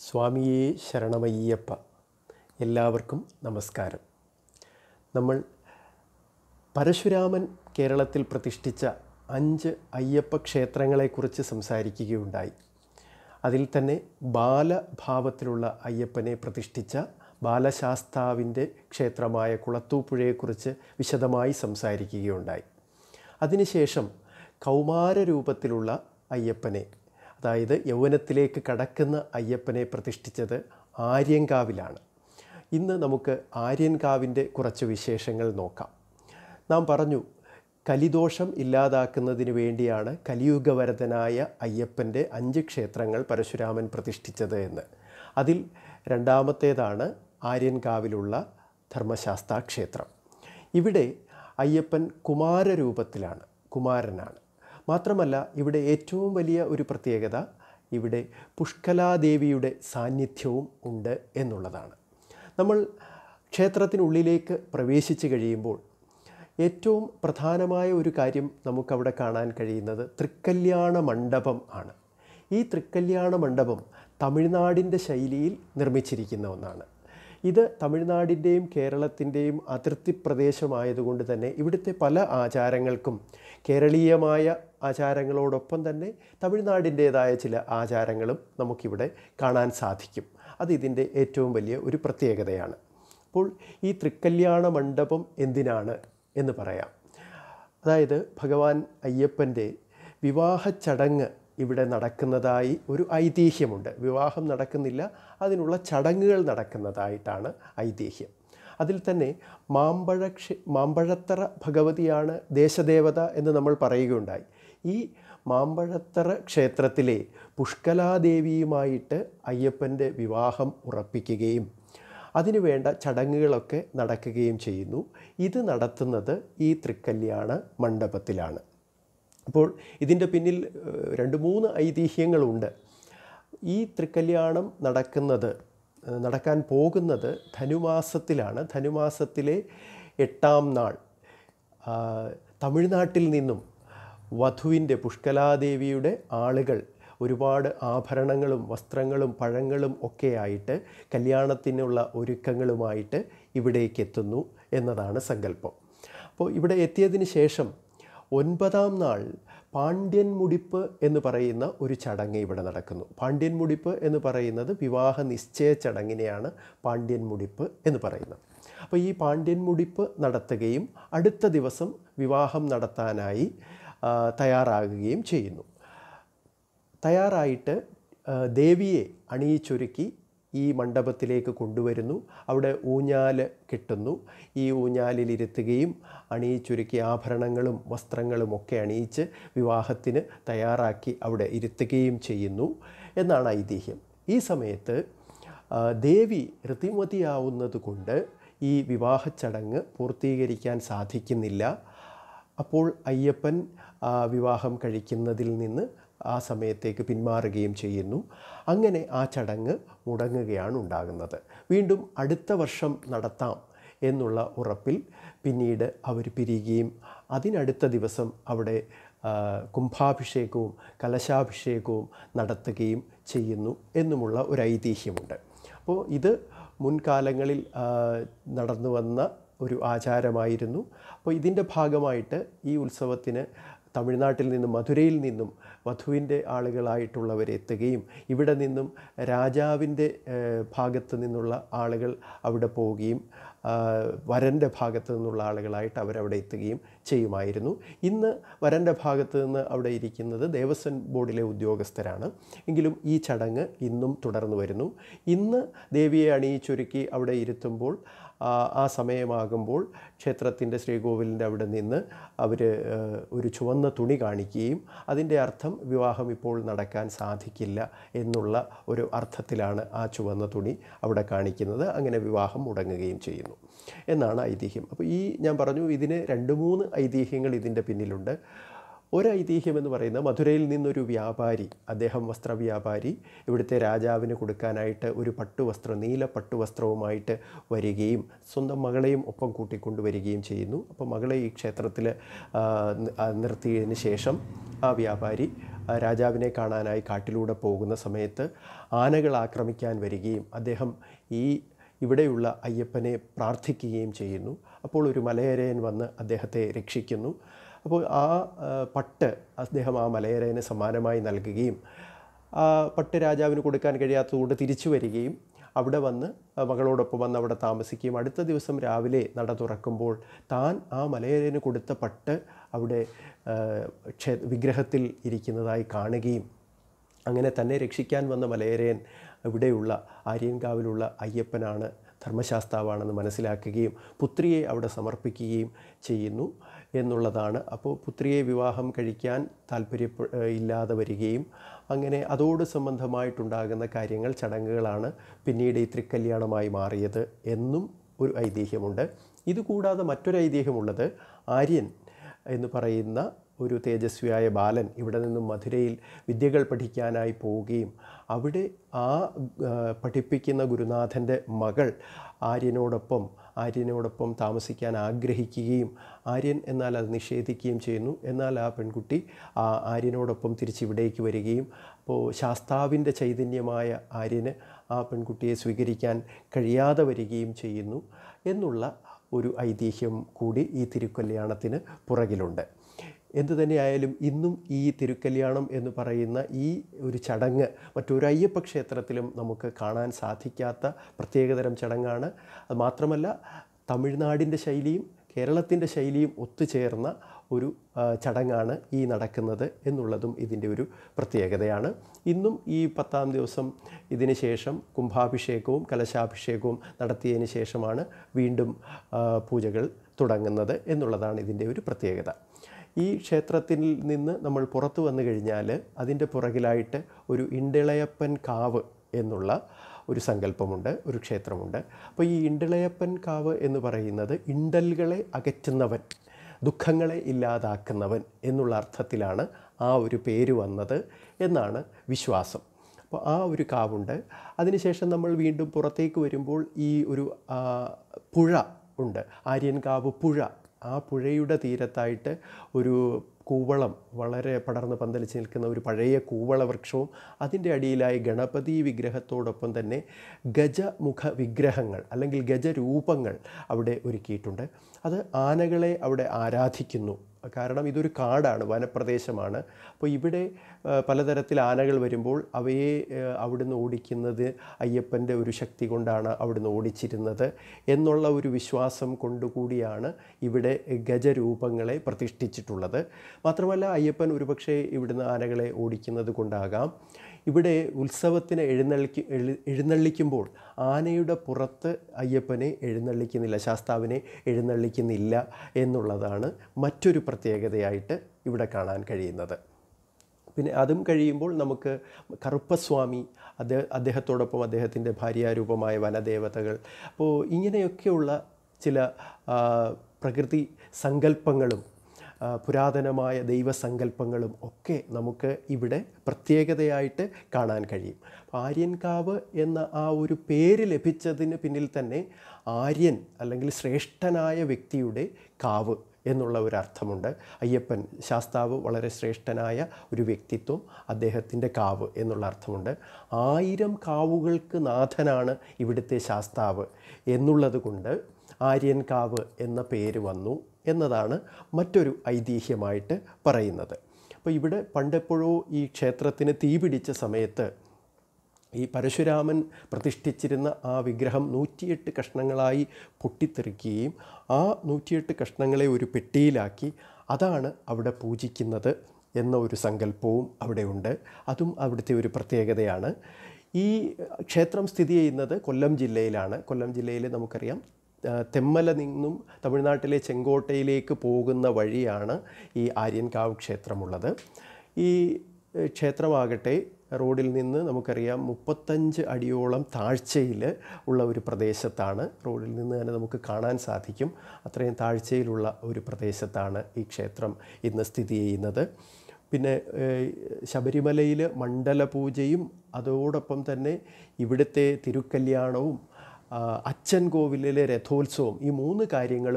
സ്വാമിയേ ശരണമയ്യപ്പ എല്ലാവർക്കും നമസ്കാരം നമ്മൾ പരശുരാമൻ കേരളത്തിൽ പ്രതിഷ്ഠിച്ച അഞ്ച് അയ്യപ്പ ക്ഷേത്രങ്ങളെക്കുറിച്ച് സംസാരിക്കുകയുണ്ടായി അതിൽ തന്നെ ബാലഭാവത്തിലുള്ള അയ്യപ്പനെ പ്രതിഷ്ഠിച്ച ബാലശാസ്താവിൻ്റെ ക്ഷേത്രമായ കുളത്തൂപ്പുഴയെക്കുറിച്ച് വിശദമായി സംസാരിക്കുകയുണ്ടായി അതിനുശേഷം കൗമാര രൂപത്തിലുള്ള അയ്യപ്പനെ അതായത് യൗവനത്തിലേക്ക് കടക്കുന്ന അയ്യപ്പനെ പ്രതിഷ്ഠിച്ചത് ആര്യങ്കാവിലാണ് ഇന്ന് നമുക്ക് ആര്യൻകാവിൻ്റെ കുറച്ച് വിശേഷങ്ങൾ നോക്കാം നാം പറഞ്ഞു കലിദോഷം ഇല്ലാതാക്കുന്നതിന് വേണ്ടിയാണ് കലിയുഗവരതനായ അയ്യപ്പൻ്റെ അഞ്ച് ക്ഷേത്രങ്ങൾ പരശുരാമൻ പ്രതിഷ്ഠിച്ചത് എന്ന് അതിൽ രണ്ടാമത്തേതാണ് ആര്യൻകാവിലുള്ള ധർമ്മശാസ്താ ക്ഷേത്രം ഇവിടെ അയ്യപ്പൻ കുമാരരൂപത്തിലാണ് കുമാരനാണ് മാത്രമല്ല ഇവിടെ ഏറ്റവും വലിയ ഒരു പ്രത്യേകത ഇവിടെ പുഷ്കലാദേവിയുടെ സാന്നിധ്യവും ഉണ്ട് എന്നുള്ളതാണ് നമ്മൾ ക്ഷേത്രത്തിനുള്ളിലേക്ക് പ്രവേശിച്ച് കഴിയുമ്പോൾ ഏറ്റവും പ്രധാനമായ ഒരു കാര്യം നമുക്കവിടെ കാണാൻ കഴിയുന്നത് തൃക്കല്യാണ മണ്ഡപം ആണ് ഈ തൃക്കല്യാണ മണ്ഡപം തമിഴ്നാടിൻ്റെ ശൈലിയിൽ നിർമ്മിച്ചിരിക്കുന്ന ഒന്നാണ് ഇത് തമിഴ്നാടിൻ്റെയും കേരളത്തിൻ്റെയും അതിർത്തി പ്രദേശമായതുകൊണ്ട് തന്നെ ഇവിടുത്തെ പല ആചാരങ്ങൾക്കും കേരളീയമായ ആചാരങ്ങളോടൊപ്പം തന്നെ തമിഴ്നാടിൻ്റേതായ ചില ആചാരങ്ങളും നമുക്കിവിടെ കാണാൻ സാധിക്കും അത് ഇതിൻ്റെ ഏറ്റവും വലിയ ഒരു പ്രത്യേകതയാണ് അപ്പോൾ ഈ തൃക്കല്യാണ മണ്ഡപം എന്തിനാണ് എന്ന് പറയാം അതായത് ഭഗവാൻ അയ്യപ്പൻ്റെ വിവാഹ ചടങ്ങ് ഇവിടെ നടക്കുന്നതായി ഒരു ഐതിഹ്യമുണ്ട് വിവാഹം നടക്കുന്നില്ല അതിനുള്ള ചടങ്ങുകൾ നടക്കുന്നതായിട്ടാണ് ഐതിഹ്യം അതിൽ തന്നെ മാമ്പഴ ക്ഷേ മാമ്പഴത്തറ ഭഗവതിയാണ് ദേശദേവത എന്ന് നമ്മൾ പറയുകയുണ്ടായി ഈ മാമ്പഴത്തറ ക്ഷേത്രത്തിലെ പുഷ്കലാദേവിയുമായിട്ട് അയ്യപ്പൻ്റെ വിവാഹം ഉറപ്പിക്കുകയും അതിനു വേണ്ട ചടങ്ങുകളൊക്കെ നടക്കുകയും ചെയ്യുന്നു ഇത് നടത്തുന്നത് ഈ തൃക്കല്യാണ മണ്ഡപത്തിലാണ് അപ്പോൾ ഇതിൻ്റെ പിന്നിൽ ഏഹ്, രണ്ട് മൂന്ന് ഐതിഹ്യങ്ങളുണ്ട് ഈ തൃക്കല്യാണം നടക്കുന്നത് ഏഹ്, നടക്കാൻ പോകുന്നത് ധനുമാസത്തിലാണ് ധനുമാസത്തിലെ എട്ടാം നാൾ ആ, തമിഴ്നാട്ടിൽ നിന്നും വധുവിൻ്റെ പുഷ്കലാദേവിയുടെ ആളുകൾ ഒരുപാട് ആഭരണങ്ങളും വസ്ത്രങ്ങളും പഴങ്ങളും ഒക്കെയായിട്ട് കല്യാണത്തിനുള്ള ഒരുക്കങ്ങളുമായിട്ട് ഇവിടേക്ക് എത്തുന്നു എന്നതാണ് സങ്കല്പം അപ്പോൾ ഇവിടെ എത്തിയതിന് ശേഷം ഒൻപതാം നാൾ പാണ്ഡ്യൻ മുടിപ്പ് എന്ന് പറയുന്ന ഒരു ചടങ്ങ് ഇവിടെ നടക്കുന്നു പാണ്ഡ്യൻ മുടിപ്പ് എന്ന് പറയുന്നത് വിവാഹ നിശ്ചയ ചടങ്ങിനെയാണ് പാണ്ഡ്യൻ മുടിപ്പ് എന്ന് പറയുന്നത് അപ്പോൾ ഈ പാണ്ഡ്യൻ മുടിപ്പ് നടത്തുകയും അടുത്ത ദിവസം വിവാഹം നടത്താനായി ആ, തയ്യാറാകുകയും ചെയ്യുന്നു തയ്യാറായിട്ട് ആ, ദേവിയെ അണിയിച്ചൊരുക്കി ഈ മണ്ഡപത്തിലേക്ക് കൊണ്ടുവരുന്നു അവിടെ ഊഞ്ഞാല് കിട്ടുന്നു ഈ ഊഞ്ഞാലിലിരുത്തുകയും അണിയിച്ചൊരുക്കി ആഭരണങ്ങളും വസ്ത്രങ്ങളും ഒക്കെ അണിയിച്ച് വിവാഹത്തിന് തയ്യാറാക്കി അവിടെ ഇരുത്തുകയും ചെയ്യുന്നു എന്നാണ് ഐതിഹ്യം ഈ സമയത്ത് ആ, ദേവി ഋതിമതിയാവുന്നത് കൊണ്ട് ഈ വിവാഹ ചടങ്ങ് പൂർത്തീകരിക്കാൻ സാധിക്കുന്നില്ല അപ്പോൾ അയ്യപ്പൻ ആ വിവാഹം കഴിക്കുന്നതിൽ നിന്ന് ആ സമയത്തേക്ക് പിന്മാറുകയും ചെയ്യുന്നു അങ്ങനെ ആ ചടങ്ങ് മുടങ്ങുകയാണ് ഉണ്ടാകുന്നത് വീണ്ടും അടുത്ത വർഷം നടത്താം എന്നുള്ള ഉറപ്പിൽ പിന്നീട് അവർ പിരിയുകയും അതിനടുത്ത ദിവസം അവിടെ ആ, കുംഭാഭിഷേകവും കലശാഭിഷേകവും നടത്തുകയും ചെയ്യുന്നു എന്നുമുള്ള ഒരു ഐതിഹ്യമുണ്ട് അപ്പോൾ ഇത് മുൻകാലങ്ങളിൽ ആ, നടന്നു വന്ന ഒരു ആചാരമായിരുന്നു അപ്പോൾ ഇതിൻ്റെ ഭാഗമായിട്ട് ഈ ഉത്സവത്തിന് തമിഴ്നാട്ടിൽ നിന്നും മധുരയിൽ നിന്നും വധുവിൻ്റെ ആളുകളായിട്ടുള്ളവർ എത്തുകയും ഇവിടെ നിന്നും രാജാവിൻ്റെ ഏഹ്, ഭാഗത്ത് നിന്നുള്ള ആളുകൾ അവിടെ പോവുകയും ആ, വരൻ്റെ ഭാഗത്ത് നിന്നുള്ള ആളുകളായിട്ട് അവരവിടെ എത്തുകയും ചെയ്യുമായിരുന്നു ഇന്ന് വരൻ്റെ ഭാഗത്ത് നിന്ന് അവിടെ ഇരിക്കുന്നത് ദേവസ്വം ബോർഡിലെ ഉദ്യോഗസ്ഥരാണ് എങ്കിലും ഈ ചടങ്ങ് ഇന്നും തുടർന്നു വരുന്നു ഇന്ന് ദേവിയെ അണിയിച്ചൊരുക്കി അവിടെ ഇരുത്തുമ്പോൾ ആ, ആ സമയമാകുമ്പോൾ ക്ഷേത്രത്തിൻ്റെ ശ്രീകോവിലിൻ്റെ അവിടെ നിന്ന് അവർ ഒരു ചുവന്ന തുണി കാണിക്കുകയും അതിൻ്റെ അർത്ഥം വിവാഹം ഇപ്പോൾ നടക്കാൻ സാധിക്കില്ല എന്നുള്ള ഒരു അർത്ഥത്തിലാണ് ആ ചുവന്ന തുണി അവിടെ കാണിക്കുന്നത് അങ്ങനെ വിവാഹം മുടങ്ങുകയും ചെയ്യുന്നു എന്നാണ് ഐതിഹ്യം അപ്പോൾ ഈ ഞാൻ പറഞ്ഞു ഇതിന് രണ്ട് മൂന്ന് ഐതിഹ്യങ്ങൾ ഇതിൻ്റെ പിന്നിലുണ്ട് ഒരു ഐതിഹ്യം എന്ന് പറയുന്നത് മധുരയിൽ നിന്നൊരു വ്യാപാരി അദ്ദേഹം വസ്ത്രവ്യാപാരി ഇവിടുത്തെ രാജാവിന് കൊടുക്കാനായിട്ട് ഒരു പട്ടുവസ്ത്രം നീല പട്ടുവസ്ത്രവുമായിട്ട് വരികയും സ്വന്തം മകളെയും ഒപ്പം കൂട്ടിക്കൊണ്ടുവരികയും ചെയ്യുന്നു അപ്പോൾ മകളെ ഈ ക്ഷേത്രത്തിൽ നിർത്തിയതിന് ശേഷം ആ വ്യാപാരി ആ, രാജാവിനെ കാണാനായി കാട്ടിലൂടെ പോകുന്ന സമയത്ത് ആനകൾ ആക്രമിക്കാൻ വരികയും അദ്ദേഹം ഈ ഇവിടെയുള്ള അയ്യപ്പനെ പ്രാർത്ഥിക്കുകയും ചെയ്യുന്നു അപ്പോൾ ഒരു മലയരയൻ വന്ന് അദ്ദേഹത്തെ രക്ഷിക്കുന്നു അപ്പോൾ ആ ആ, പട്ട് അദ്ദേഹം ആ മലയരയന് സമ്മാനമായി നൽകുകയും ആ പട്ട് രാജാവിന് കൊടുക്കാൻ കഴിയാത്തതുകൊണ്ട് തിരിച്ചു വരികയും അവിടെ വന്ന് ആ മകളോടൊപ്പം വന്ന് അവിടെ താമസിക്കുകയും അടുത്ത ദിവസം രാവിലെ നട തുറക്കുമ്പോൾ താൻ ആ മലയരന് കൊടുത്ത പട്ട് അവിടെ ആ, ക്ഷേ വിഗ്രഹത്തിൽ ഇരിക്കുന്നതായി കാണുകയും അങ്ങനെ തന്നെ രക്ഷിക്കാൻ വന്ന മലയരയൻ ഇവിടെയുള്ള ആര്യൻകാവിലുള്ള അയ്യപ്പനാണ് ധർമ്മശാസ്താവാണെന്ന് മനസ്സിലാക്കുകയും പുത്രിയെ അവിടെ സമർപ്പിക്കുകയും ചെയ്യുന്നു എന്നുള്ളതാണ് അപ്പോൾ പുത്രിയെ വിവാഹം കഴിക്കാൻ താല്പര്യ ഇല്ലാതെ വരികയും അങ്ങനെ അതോട് സംബന്ധമായിട്ടുണ്ടാകുന്ന കാര്യങ്ങൾ ചടങ്ങുകളാണ് പിന്നീട് ഈ തൃക്കല്യാണമായി മാറിയത് എന്നും ഒരു ഐതിഹ്യമുണ്ട് ഇതുകൂടാതെ മറ്റൊരു ഐതിഹ്യമുള്ളത് ആര്യൻ എന്ന് പറയുന്ന ഒരു തേജസ്വിയായ ബാലൻ ഇവിടെ നിന്നും മധുരയിൽ വിദ്യകൾ പഠിക്കാനായി പോവുകയും അവിടെ ആ ആ, പഠിപ്പിക്കുന്ന ഗുരുനാഥൻ്റെ മകൾ ആര്യനോടൊപ്പം ആര്യനോടൊപ്പം താമസിക്കാൻ ആഗ്രഹിക്കുകയും ആര്യൻ എന്നാൽ അത് നിഷേധിക്കുകയും ചെയ്യുന്നു എന്നാൽ ആ പെൺകുട്ടി ആ ആര്യനോടൊപ്പം തിരിച്ചിവിടേക്ക് വരികയും അപ്പോൾ ശാസ്താവിൻ്റെ ചൈതന്യമായ ആര്യന് ആ പെൺകുട്ടിയെ സ്വീകരിക്കാൻ കഴിയാതെ വരികയും ചെയ്യുന്നു എന്നുള്ള ഒരു ഐതിഹ്യം കൂടി ഈ തിരുക്കല്യാണത്തിന് പുറകിലുണ്ട് എന്തു തന്നെയായാലും ഇന്നും ഈ തിരുക്കല്യാണം എന്ന് പറയുന്ന ഈ ഒരു ചടങ്ങ് മറ്റൊരു അയ്യപ്പ ക്ഷേത്രത്തിലും നമുക്ക് കാണാൻ സാധിക്കാത്ത പ്രത്യേകതരം ചടങ്ങാണ് അത് മാത്രമല്ല തമിഴ്നാടിൻ്റെ ശൈലിയും കേരളത്തിൻ്റെ ശൈലിയും ഒത്തുചേർന്ന ഒരു ആ, ചടങ്ങാണ് ഈ നടക്കുന്നത് എന്നുള്ളതും ഇതിൻ്റെ ഒരു പ്രത്യേകതയാണ് ഇന്നും ഈ പത്താം ദിവസം ഇതിന് ശേഷം കുംഭാഭിഷേകവും കലശാഭിഷേകവും നടത്തിയതിന് ശേഷമാണ് വീണ്ടും ആ, പൂജകൾ തുടങ്ങുന്നത് എന്നുള്ളതാണ് ഇതിൻ്റെ ഒരു പ്രത്യേകത ഈ ക്ഷേത്രത്തിൽ നിന്ന് നമ്മൾ പുറത്തു വന്നു കഴിഞ്ഞാൽ അതിൻ്റെ പുറകിലായിട്ട് ഒരു ഇണ്ടിളയപ്പൻ കാവ് എന്നുള്ള ഒരു സങ്കല്പമുണ്ട് ഒരു ക്ഷേത്രമുണ്ട് അപ്പോൾ ഈ ഇണ്ടിളയപ്പൻ കാവ് എന്ന് പറയുന്നത് ഇണ്ടലുകളെ അകറ്റുന്നവൻ ദുഃഖങ്ങളെ ഇല്ലാതാക്കുന്നവൻ എന്നുള്ള അർത്ഥത്തിലാണ് ആ ഒരു പേര് വന്നത് എന്നാണ് വിശ്വാസം അപ്പോൾ ആ ഒരു കാവുണ്ട് അതിനുശേഷം നമ്മൾ വീണ്ടും പുറത്തേക്ക് വരുമ്പോൾ ഈ ഒരു ആ, പുഴ ഉണ്ട് ആര്യൻകാവ് പുഴ ആ പുഴയുടെ തീരത്തായിട്ട് ഒരു കൂവളം വളരെ പടർന്ന് പന്തലിച്ച് നിൽക്കുന്ന ഒരു പഴയ കൂവള വൃക്ഷവും അതിൻ്റെ അടിയിലായി ഗണപതി വിഗ്രഹത്തോടൊപ്പം തന്നെ ഗജമുഖ വിഗ്രഹങ്ങൾ അല്ലെങ്കിൽ ഗജരൂപങ്ങൾ അവിടെ ഒരുക്കിയിട്ടുണ്ട് അത് ആനകളെ അവിടെ ആരാധിക്കുന്നു കാരണം ഇതൊരു കാടാണ് വനപ്രദേശമാണ് അപ്പോൾ ഇവിടെ ആ, പലതരത്തിൽ ആനകൾ വരുമ്പോൾ അവയെ ആ, അവിടുന്ന് ഓടിക്കുന്നത് അയ്യപ്പൻ്റെ ഒരു ശക്തി കൊണ്ടാണ് അവിടുന്ന് ഓടിച്ചിരുന്നത് എന്നുള്ള ഒരു വിശ്വാസം കൊണ്ടുകൂടിയാണ് ഇവിടെ ഗജരൂപങ്ങളെ പ്രതിഷ്ഠിച്ചിട്ടുള്ളത് മാത്രമല്ല അയ്യപ്പൻ ഒരുപക്ഷെ ഇവിടുന്ന് ആനകളെ ഓടിക്കുന്നത് കൊണ്ടാകാം ഇവിടെ ഉത്സവത്തിന് എഴുന്നള്ളിക്ക് എഴു എഴുന്നള്ളിക്കുമ്പോൾ ആനയുടെ പുറത്ത് അയ്യപ്പനെ എഴുന്നള്ളിക്കുന്നില്ല ശാസ്താവിനെ എഴുന്നള്ളിക്കുന്നില്ല എന്നുള്ളതാണ് മറ്റൊരു പ്രത്യേകതയായിട്ട് ഇവിടെ കാണാൻ കഴിയുന്നത് പിന്നെ അതും കഴിയുമ്പോൾ നമുക്ക് കറുപ്പസ്വാമി അദ്ദേഹ അദ്ദേഹത്തോടൊപ്പം അദ്ദേഹത്തിൻ്റെ ഭാര്യാരൂപമായ വനദേവതകൾ അപ്പോൾ ഇങ്ങനെയൊക്കെയുള്ള ചില ആ, പ്രകൃതി സങ്കല്പങ്ങളും ആ, പുരാതനമായ ദൈവസങ്കല്പങ്ങളും ഒക്കെ നമുക്ക് ഇവിടെ പ്രത്യേകതയായിട്ട് കാണാൻ കഴിയും അപ്പോൾ ആര്യൻകാവ് എന്ന ആ ഒരു പേര് ലഭിച്ചതിന് പിന്നിൽ തന്നെ ആര്യൻ അല്ലെങ്കിൽ ശ്രേഷ്ഠനായ വ്യക്തിയുടെ കാവ് എന്നുള്ള ഒരു അർത്ഥമുണ്ട് അയ്യപ്പൻ ശാസ്താവ് വളരെ ശ്രേഷ്ഠനായ ഒരു വ്യക്തിത്വം അദ്ദേഹത്തിൻ്റെ കാവ് എന്നുള്ള അർത്ഥമുണ്ട് ആയിരം കാവുകൾക്ക് നാഥനാണ് ഇവിടുത്തെ ശാസ്താവ് എന്നുള്ളത് കൊണ്ട് ആര്യൻ കാവ് എന്ന പേര് വന്നു എന്നതാണ് മറ്റൊരു ഐതിഹ്യമായിട്ട് പറയുന്നത് അപ്പോൾ ഇവിടെ പണ്ടെപ്പോഴോ ഈ ക്ഷേത്രത്തിന് തീ പിടിച്ച സമയത്ത് ഈ പരശുരാമൻ പ്രതിഷ്ഠിച്ചിരുന്ന ആ വിഗ്രഹം നൂറ്റിയെട്ട് കഷ്ണങ്ങളായി പൊട്ടിത്തെറിക്കുകയും ആ നൂറ്റിയെട്ട് കഷ്ണങ്ങളെ ഒരു പെട്ടിയിലാക്കി അതാണ് അവിടെ പൂജിക്കുന്നത് എന്ന ഒരു സങ്കല്പവും അവിടെയുണ്ട് അതും അവിടുത്തെ ഒരു പ്രത്യേകതയാണ് ഈ ക്ഷേത്രം സ്ഥിതി ചെയ്യുന്നത് കൊല്ലം ജില്ലയിലാണ് കൊല്ലം ജില്ലയിൽ നമുക്കറിയാം ആ, തെമ്മല നിന്നും തമിഴ്നാട്ടിലെ ചെങ്കോട്ടയിലേക്ക് പോകുന്ന വഴിയാണ് ഈ ആര്യൻകാവ് ക്ഷേത്രമുള്ളത് ഈ ഏഹ്, ക്ഷേത്രമാകട്ടെ റോഡിൽ നിന്ന് നമുക്കറിയാം മുപ്പത്തഞ്ച് അടിയോളം താഴ്ചയിൽ ഉള്ള ഒരു പ്രദേശത്താണ് റോഡിൽ നിന്ന് തന്നെ നമുക്ക് കാണാൻ സാധിക്കും അത്രയും താഴ്ചയിലുള്ള ഒരു പ്രദേശത്താണ് ഈ ക്ഷേത്രം ഇന്ന് സ്ഥിതി ചെയ്യുന്നത് പിന്നെ ഏഹ്, ശബരിമലയിൽ മണ്ഡലപൂജയും അതോടൊപ്പം തന്നെ ഇവിടുത്തെ തിരുക്കല്യാണവും ആ, അച്ഛൻ കോവിലിലെ രഥോത്സവം ഈ മൂന്ന് കാര്യങ്ങളും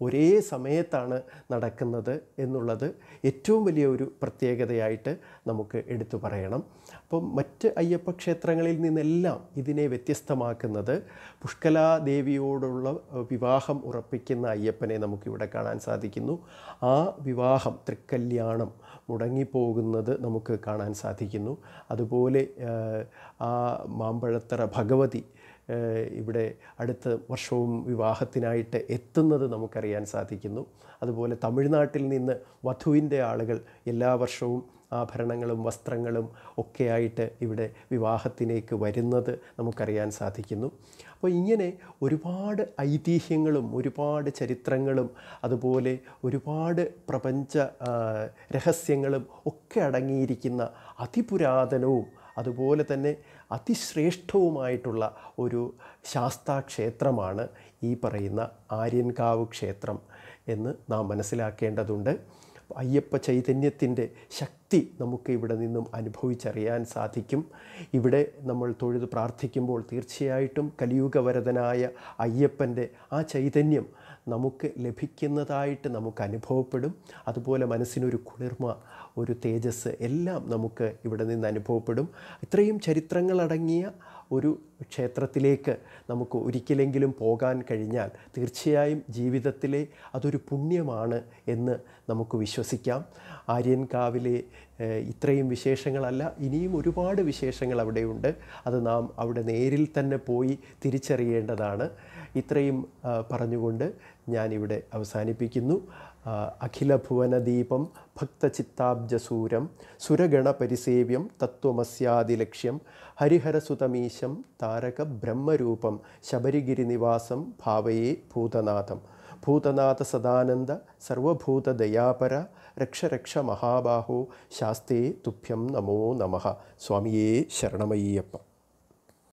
ഒരേ സമയത്താണ് നടക്കുന്നത് എന്നുള്ളത് ഏറ്റവും വലിയ ഒരു പ്രത്യേകതയായിട്ട് നമുക്ക് എടുത്തു പറയണം അപ്പം മറ്റ് അയ്യപ്പ ക്ഷേത്രങ്ങളിൽ നിന്നെല്ലാം ഇതിനെ വ്യത്യസ്തമാക്കുന്നത് പുഷ്കലാദേവിയോടുള്ള ഏഹ്, വിവാഹം ഉറപ്പിക്കുന്ന അയ്യപ്പനെ നമുക്കിവിടെ കാണാൻ സാധിക്കുന്നു ആ വിവാഹം തൃക്കല്യാണം മുടങ്ങിപ്പോകുന്നത് നമുക്ക് കാണാൻ സാധിക്കുന്നു അതുപോലെ ഏഹ്, ആ മാമ്പഴത്തറ ഭഗവതി ഏഹ്, ഇവിടെ അടുത്ത വർഷവും വിവാഹത്തിനായിട്ട് എത്തുന്നത് നമുക്കറിയാൻ സാധിക്കുന്നു അതുപോലെ തമിഴ്നാട്ടിൽ നിന്ന് വധുവിൻ്റെ ആളുകൾ എല്ലാ വർഷവും ആഭരണങ്ങളും വസ്ത്രങ്ങളും ഒക്കെയായിട്ട് ഇവിടെ വിവാഹത്തിലേക്ക് വരുന്നത് നമുക്കറിയാൻ സാധിക്കുന്നു അപ്പോൾ ഇങ്ങനെ ഒരുപാട് ഐതിഹ്യങ്ങളും ഒരുപാട് ചരിത്രങ്ങളും അതുപോലെ ഒരുപാട് പ്രപഞ്ച ആ, രഹസ്യങ്ങളും ഒക്കെ അടങ്ങിയിരിക്കുന്ന അതിപുരാതനവും അതുപോലെ തന്നെ അതിശ്രേഷ്ഠവുമായിട്ടുള്ള ഒരു ശാസ്താക്ഷേത്രമാണ് ഈ പറയുന്ന ആര്യൻകാവ് ക്ഷേത്രം എന്ന് നാം മനസ്സിലാക്കേണ്ടതുണ്ട് അയ്യപ്പ ചൈതന്യത്തിൻ്റെ ശക്തി നമുക്ക് ഇവിടെ നിന്നും അനുഭവിച്ചറിയാൻ സാധിക്കും ഇവിടെ നമ്മൾ തൊഴുത് പ്രാർത്ഥിക്കുമ്പോൾ തീർച്ചയായിട്ടും കലിയുഗവരതനായ അയ്യപ്പൻ്റെ ആ ചൈതന്യം നമുക്ക് ലഭിക്കുന്നതായിട്ട് നമുക്ക് അനുഭവപ്പെടും അതുപോലെ മനസ്സിനൊരു കുളിർമ ഒരു തേജസ് എല്ലാം നമുക്ക് ഇവിടെ നിന്ന് അനുഭവപ്പെടും ഇത്രയും ചരിത്രങ്ങളടങ്ങിയ ഒരു ക്ഷേത്രത്തിലേക്ക് നമുക്ക് ഒരിക്കലെങ്കിലും പോകാൻ കഴിഞ്ഞാൽ തീർച്ചയായും ജീവിതത്തിലെ അതൊരു പുണ്യമാണ് എന്ന് നമുക്ക് വിശ്വസിക്കാം ആര്യൻകാവിലെ ഏഹ്, ഇത്രയും വിശേഷങ്ങളല്ല ഇനിയും ഒരുപാട് വിശേഷങ്ങൾ അവിടെയുണ്ട് അത് നാം അവിടെ നേരിൽ തന്നെ പോയി തിരിച്ചറിയേണ്ടതാണ് ഇത്രയും ആ, പറഞ്ഞുകൊണ്ട് ഞാനിവിടെ അവസാനിപ്പിക്കുന്നു ആ, അഖില ഭുവനദീപം ഭക്തചിത്താബ്ജസൂരം സുരഗണപരിസേവ്യം തത്വമസ്യാദിലക്ഷ്യം ഹരിഹരസുതമീശം താരക ബ്രഹ്മരൂപം ശബരിഗിരിനിവാസം ഭാവയേ ഭൂതനാഥം ഭൂതനാഥ സദാനന്ദ സർവഭൂതദയാപര രക്ഷ രക്ഷ മഹാബാഹോ ശാസ്തേ തുഭ്യം നമോ നമഃ സ്വാമിയേ ശരണമയ്യപ്പ